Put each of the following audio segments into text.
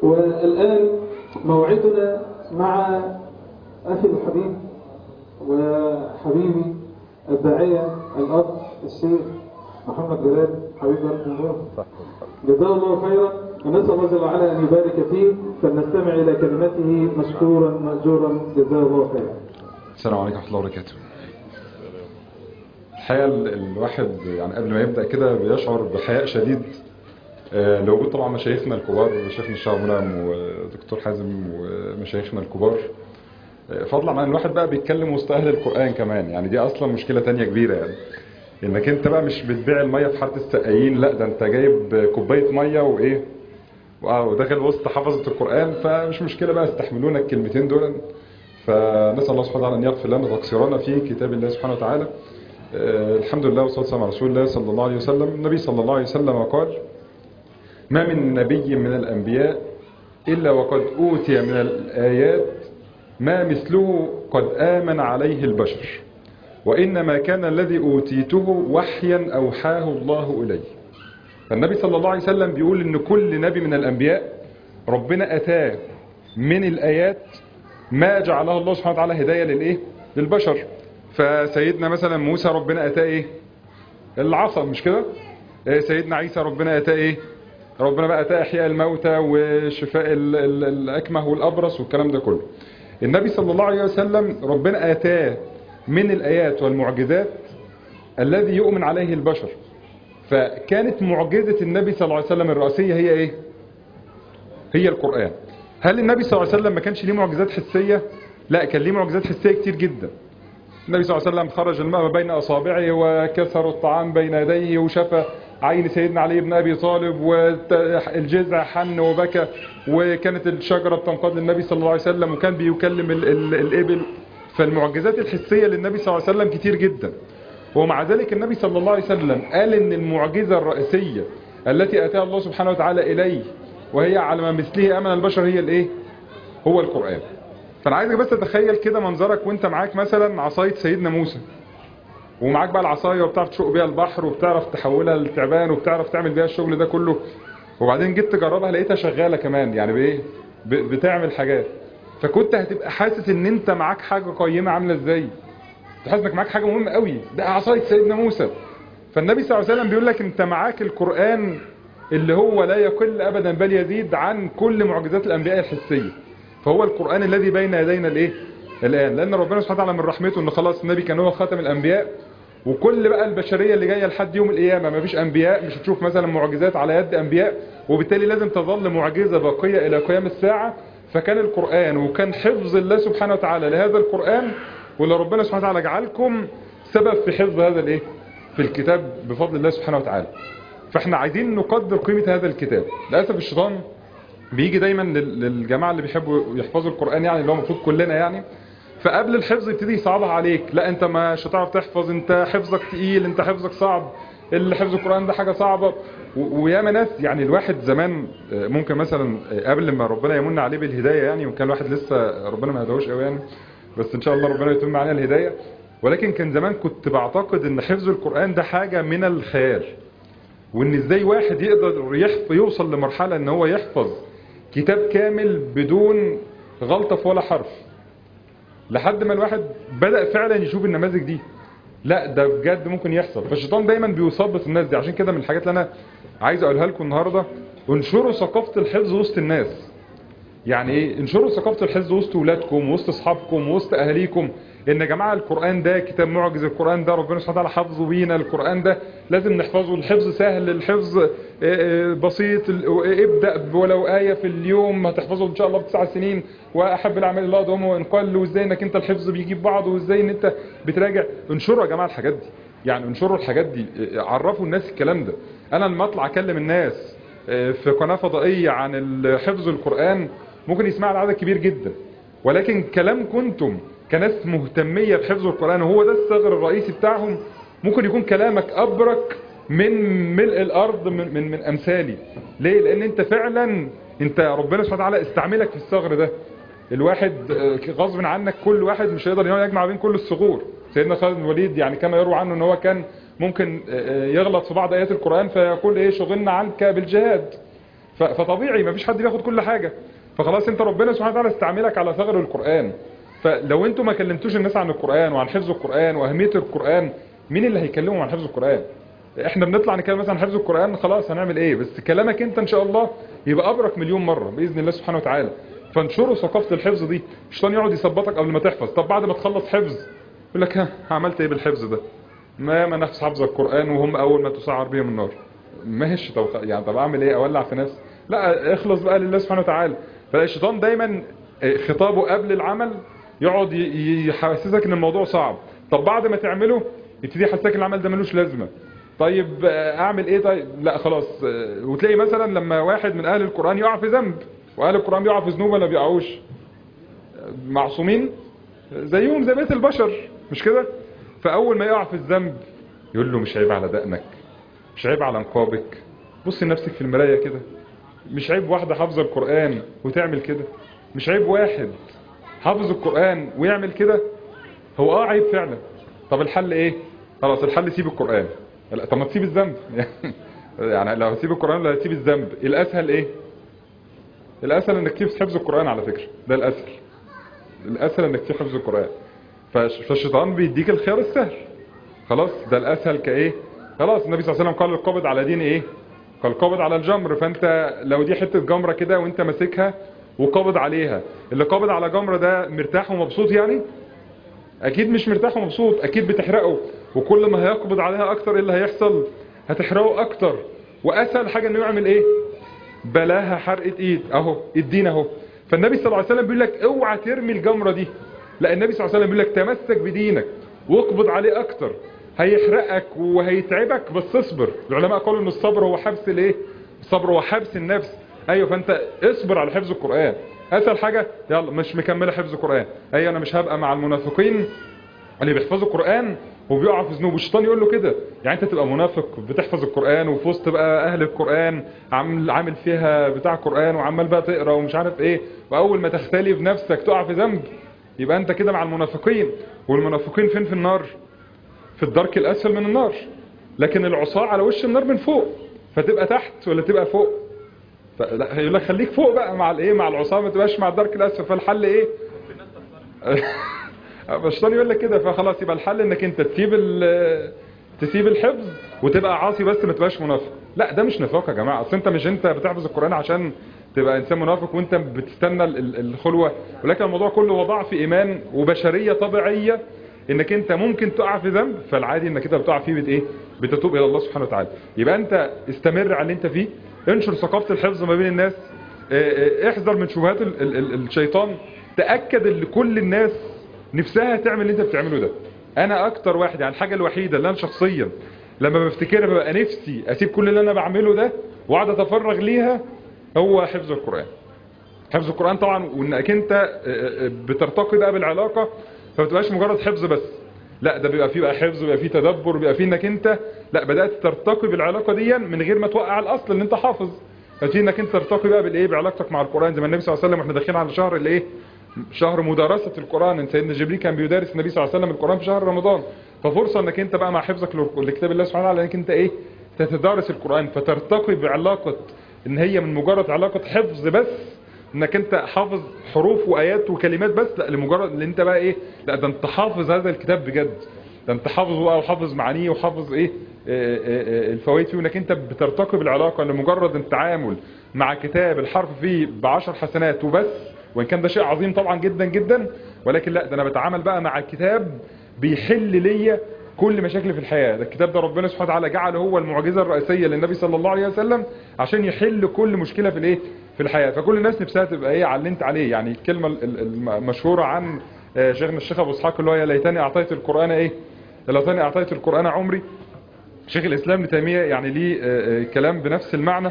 والآن موعدنا مع أخي الحبيب وحبيبي الداعية الأب الشيخ محمد جلال حبيب بارك الله جزاه الله خيرا ونسأل الله جل وعلا أن يبارك فيه فلنستمع إلى كلمته مشكورا مأجورا جزاه الله خيرا السلام عليكم ورحمة الله وبركاته الحقيقة ال- الواحد يعني قبل ما يبدأ كده بيشعر بحياء شديد آه، لوجود طبعا مشايخنا الكبار شيخنا الشعب منعم ودكتور حازم ومشايخنا الكبار آه، فضلا عن الواحد بقى بيتكلم وسط أهل القرآن كمان يعني دي أصلا مشكلة تانية كبيرة يعني انك انت بقى مش بتبيع المية في حارة السقايين لا ده انت جايب كوباية مية وايه وآه، وداخل وسط حفظة القرآن فمش مشكلة بقى استحملونا الكلمتين دول فنسأل الله سبحانه وتعالى أن يغفر لنا تقصيرنا في كتاب الله سبحانه وتعالى آه، الحمد لله والصلاة والسلام على رسول الله صلى الله عليه وسلم النبي صلى الله عليه وسلم قال ما من نبي من الأنبياء إلا وقد أوتي من الآيات ما مثله قد آمن عليه البشر وإنما كان الذي أوتيته وحيا أوحاه الله إليه فالنبي صلى الله عليه وسلم بيقول إن كل نبي من الأنبياء ربنا أتاه من الآيات ما جعله الله سبحانه وتعالى هداية للإيه؟ للبشر فسيدنا مثلا موسى ربنا أتاه إيه؟ العصا مش كده؟ آه، سيدنا عيسى ربنا أتاه إيه؟ ربنا بقى أتاه إحياء الموتى وشفاء ال- ال- الأكمه والأبرص والكلام ده كله النبي صلى الله عليه وسلم ربنا أتاه من الآيات والمعجزات الذي يؤمن عليه البشر فكانت معجزة النبي صلى الله عليه وسلم الرئيسية هي إيه؟ هي القرآن هل النبي صلى الله عليه وسلم ما كانش ليه معجزات حسية لا كان ليه معجزات حسية كتير جدا النبي صلى الله عليه وسلم خرج الماء ما بين أصابعه وكسر الطعام بين يديه وشفى عين سيدنا علي بن أبي طالب والجذع حن وبكى وكانت الشجرة بتنقض للنبي صلى الله عليه وسلم وكان بيكلم ال ال الإبل فالمعجزات الحسية للنبي صلى الله عليه وسلم كتير جدا ومع ذلك النبي صلى الله عليه وسلم قال ان المعجزة الرئيسية التي أتاها الله سبحانه وتعالى إليه وهي على ما مثله أمن البشر هي الإيه؟ هو القرآن فأنا عايزك بس تتخيل كده منظرك وانت معاك مثلا عصاية سيدنا موسى ومعاك بقى العصاية وبتعرف تشق بيها البحر وبتعرف تحولها للتعبان وبتعرف تعمل بيها الشغل ده كله وبعدين جيت تجربها لقيتها شغالة كمان يعني بايه ب- بتعمل حاجات فكنت هتبقى حاسس ان انت معاك حاجة قيمة عاملة ازاي تحس انك معاك حاجة مهمة قوي ده عصاية سيدنا موسى فالنبي صلى الله عليه وسلم بيقول لك انت معاك القرآن اللي هو لا يقل ابدا بل يزيد عن كل معجزات الانبياء الحسية فهو القرآن الذي بين يدينا الايه الان لان ربنا سبحانه وتعالى من رحمته ان خلاص النبي كان هو خاتم الانبياء وكل بقى البشرية اللي جاية لحد يوم القيامة ما فيش انبياء مش هتشوف مثلا معجزات على يد انبياء وبالتالي لازم تظل معجزة باقية الى قيام الساعة فكان القرآن وكان حفظ الله سبحانه وتعالى لهذا القرآن واللي ربنا سبحانه وتعالى جعلكم سبب في حفظ هذا الايه في الكتاب بفضل الله سبحانه وتعالى فاحنا عايزين نقدر قيمة هذا الكتاب للأسف الشيطان بيجي دايما لل- للجماعة اللي بيحبوا يحفظوا القرآن يعني اللي هو المفروض كلنا يعني فقبل الحفظ يبتدي يصعبها عليك لا انت مش هتعرف تحفظ انت حفظك تقيل انت حفظك صعب اللي حفظ القرآن ده حاجة صعبة و- وياما ناس يعني الواحد زمان آه، ممكن مثلا آه، قبل ما ربنا يمن عليه بالهداية يعني وكان الواحد لسه ربنا ما هداهوش قوي يعني بس ان شاء الله ربنا يتم علينا الهداية ولكن كان زمان كنت بعتقد ان حفظ القرآن ده حاجة من الخيال وان ازاي واحد يقدر يحف يوصل لمرحلة ان هو يحفظ كتاب كامل بدون غلطة في ولا حرف لحد ما الواحد بدأ فعلا يشوف النماذج دي لا ده بجد ممكن يحصل فالشيطان دايما بيثبط الناس دي عشان كده من الحاجات اللي انا عايز اقولها لكم النهارده انشروا ثقافه الحفظ وسط الناس يعني ايه انشروا ثقافه الحفظ وسط ولادكم وسط اصحابكم وسط اهاليكم ان يا جماعه القران ده كتاب معجز القران ده ربنا سبحانه وتعالى حفظه بينا القران ده لازم نحفظه الحفظ سهل الحفظ آه، آه، بسيط ال- آه، ابدا ولو ايه في اليوم هتحفظه ان شاء الله في تسع سنين واحب الاعمال الله ادومه وان قل وازاي انك انت الحفظ بيجيب بعضه وازاي ان انت بتراجع انشروا يا جماعه الحاجات دي يعني انشروا الحاجات دي آه، عرفوا الناس الكلام ده انا لما اطلع اكلم الناس آه، في قناه فضائيه عن ال- حفظ القران ممكن يسمع العدد كبير جدا ولكن كلام كنتم كناس مهتمية بحفظ القرآن وهو ده الثغر الرئيسي بتاعهم ممكن يكون كلامك أبرك من ملء الأرض من, من, من أمثالي ليه؟ لأن أنت فعلا أنت ربنا سبحانه وتعالى استعملك في الثغر ده الواحد آه، غصب عنك كل واحد مش هيقدر ان هو يجمع بين كل الثغور سيدنا خالد بن الوليد يعني كما يروى عنه ان هو كان ممكن آه، آه، يغلط في بعض ايات القرآن فيقول ايه شغلنا عنك بالجهاد ف- فطبيعي مفيش حد بياخد كل حاجة فخلاص انت ربنا سبحانه وتعالى استعملك على ثغر القرآن فلو انتوا ما كلمتوش الناس عن القرآن وعن حفظ القرآن واهمية القرآن مين اللي هيكلمهم عن حفظ القرآن احنا بنطلع نتكلم مثلا عن حفظ القرآن خلاص هنعمل ايه بس كلامك انت ان شاء الله يبقى ابرك مليون مرة باذن الله سبحانه وتعالى فانشروا ثقافة الحفظ دي الشيطان يقعد يثبطك قبل ما تحفظ طب بعد ما تخلص حفظ يقول لك ها عملت ايه بالحفظ ده ما ما نفس حفظ القرآن وهم اول ما تسعر بهم النار ماشي طب يعني طب اعمل ايه اولع في نفسي لا اخلص بقى لله سبحانه وتعالى فالشيطان دايما خطابه قبل العمل يقعد ي- يحسسك ان الموضوع صعب طب بعد ما تعمله يبتدي يحسسك ان العمل ده ملوش لازمه طيب آه، اعمل ايه طيب لا خلاص آه، وتلاقي مثلا لما واحد من اهل القران يقع في ذنب واهل القران بيقعوا في ذنوب ولا بيقعوش آه، معصومين زيهم زي بقيه البشر مش كده فاول ما يقع في الذنب يقول له مش عيب على دقنك مش عيب على نقابك بص لنفسك في المرايه كده مش عيب واحده حافظه القران وتعمل كده مش عيب واحد حافظ القران ويعمل كده هو اه عيب فعلا طب الحل ايه خلاص الحل سيب القران لا طب ما تسيب الذنب يعني لو هتسيب القران ولا هتسيب الذنب الاسهل ايه الاسهل انك تسيب حفظ القران على فكره ده الاسهل الاسهل انك تسيب حفظ القران فالش- فالشيطان بيديك الخيار السهل خلاص ده الاسهل كايه خلاص النبي صلى الله عليه وسلم قال القابض على دين ايه قال قابض على الجمر فانت لو دي حته جمره كده وانت ماسكها وقابض عليها اللي قابض على جمره ده مرتاح ومبسوط يعني اكيد مش مرتاح ومبسوط اكيد بتحرقه وكل ما هيقبض عليها اكتر ايه اللي هيحصل هتحرقه اكتر واسهل حاجه انه يعمل ايه بلاها حرقه ايد اهو الدين اهو فالنبي صلى الله عليه وسلم بيقول لك اوعى ترمي الجمره دي لا النبي صلى الله عليه وسلم بيقول لك تمسك بدينك واقبض عليه اكتر هيحرقك وهيتعبك بس اصبر العلماء قالوا ان الصبر هو حبس الايه الصبر هو حبس النفس ايوه فانت اصبر على حفظ القران اسهل حاجه يلا مش مكمله حفظ القران ايوه انا مش هبقى مع المنافقين اللي بيحفظوا القرآن وبيقع في ذنوب الشيطان يقول له كده يعني انت تبقى منافق بتحفظ القرآن وفي وسط بقى اهل القرآن عامل عامل فيها بتاع قرآن وعمال بقى تقرا ومش عارف ايه واول ما تختلي بنفسك تقع في ذنب يبقى انت كده مع المنافقين والمنافقين فين في النار في الدرك الاسفل من النار لكن العصاة على وش النار من فوق فتبقى تحت ولا تبقى فوق فلا يقول لك خليك فوق بقى مع الايه مع العصاة ما تبقاش مع الدرك الاسفل فالحل ايه الشيطان يقول لك كده فخلاص يبقى الحل انك انت تسيب ال- تسيب الحفظ وتبقى عاصي بس ما تبقاش منافق لا ده مش نفاق يا جماعه اصل انت مش انت بتحفظ القران عشان تبقى انسان منافق وانت بتستنى ال- ال- الخلوه ولكن الموضوع كله هو ضعف ايمان وبشريه طبيعيه انك انت ممكن تقع في ذنب فالعادي انك انت بتقع فيه بت ايه بتتوب الى الله سبحانه وتعالى يبقى انت استمر على اللي انت فيه انشر ثقافه الحفظ ما بين الناس اه، اه، احذر من شبهات ال- ال- ال- الشيطان تاكد ان كل الناس نفسها تعمل اللي انت بتعمله ده انا اكتر واحد يعني الحاجه الوحيده اللي انا شخصيا لما بفتكرها ببقى نفسي اسيب كل اللي انا بعمله ده واقعد اتفرغ ليها هو حفظ القران حفظ القرآن طبعا وانك انت آه، آه، بترتقي بقى بالعلاقة فما بتبقاش مجرد حفظ بس لا ده بيبقى فيه بقى حفظ بيبقى فيه تدبر بيبقى فيه انك انت لا بدأت ترتقي بالعلاقة دي من غير ما توقع الاصل ان انت حافظ ففي انك انت ترتقي بقى بالايه بعلاقتك مع القرآن زي ما النبي صلى الله عليه وسلم واحنا داخلين على شهر الايه شهر مدارسة القرآن ان سيدنا جبريل كان بيدارس النبي صلى الله عليه وسلم القرآن في شهر رمضان ففرصة انك انت بقى مع حفظك لل- لكتاب الله سبحانه وتعالى انك انت ايه تتدارس القرآن فترتقي بعلاقة ان هي من مجرد علاقة حفظ بس انك انت حافظ حروف وايات وكلمات بس لا لمجرد ان انت بقى ايه لا ده انت حافظ هذا الكتاب بجد ده انت حافظه بقى وحافظ معانيه وحافظ ايه آه، آه، آه، الفوائد فيه وانك انت بترتقي بالعلاقه لمجرد التعامل مع كتاب الحرف فيه بعشر حسنات وبس وان كان ده شيء عظيم طبعا جدا جدا ولكن لا ده انا بتعامل بقى مع كتاب بيحل ليا كل مشاكل في الحياة ده الكتاب ده ربنا سبحانه وتعالى جعله هو المعجزة الرئيسية للنبي صلى الله عليه وسلم عشان يحل كل مشكلة في الايه في الحياة فكل الناس نفسها تبقى ايه على اللي انت عليه يعني الكلمة ال- ال- المشهورة عن آه، شيخنا الشيخ ابو اسحاق اللي هو يا ليتني اعطيت القرآن ايه يا ليتني اعطيت القرآن عمري شيخ الاسلام ابن تيمية يعني ليه آه، آه، كلام بنفس المعنى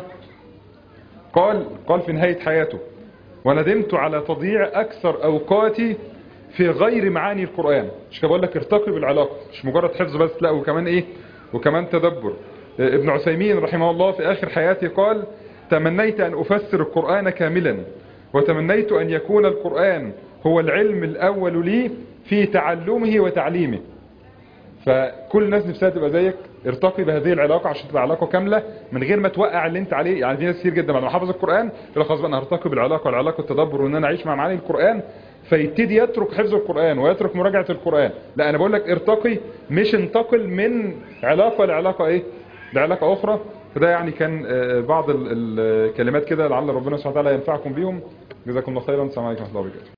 قال قال في نهاية حياته وندمت على تضييع أكثر أوقاتي في غير معاني القرآن مش كده بقول لك ارتقي بالعلاقة مش مجرد حفظ بس لا وكمان إيه وكمان تدبر آه، ابن عثيمين رحمه الله في آخر حياتي قال تمنيت أن أفسر القرآن كاملا وتمنيت أن يكون القرآن هو العلم الأول لي في تعلمه وتعليمه فكل الناس نفسها تبقى زيك ارتقي بهذه العلاقه عشان تبقى علاقه كامله من غير ما توقع اللي انت عليه يعني في ناس كتير جدا بعد ما حافظ القران يقول لك خلاص بقى انا هرتقي بالعلاقه والعلاقه التدبر وان انا اعيش مع معاني القران فيبتدي يترك حفظ القران ويترك مراجعه القران لا انا بقول لك ارتقي مش انتقل من علاقه لعلاقه ايه لعلاقه اخرى فده يعني كان آه، بعض ال- الكلمات كده لعل ربنا سبحانه وتعالى ينفعكم بيهم جزاكم الله خيرا السلام عليكم ورحمه الله وبركاته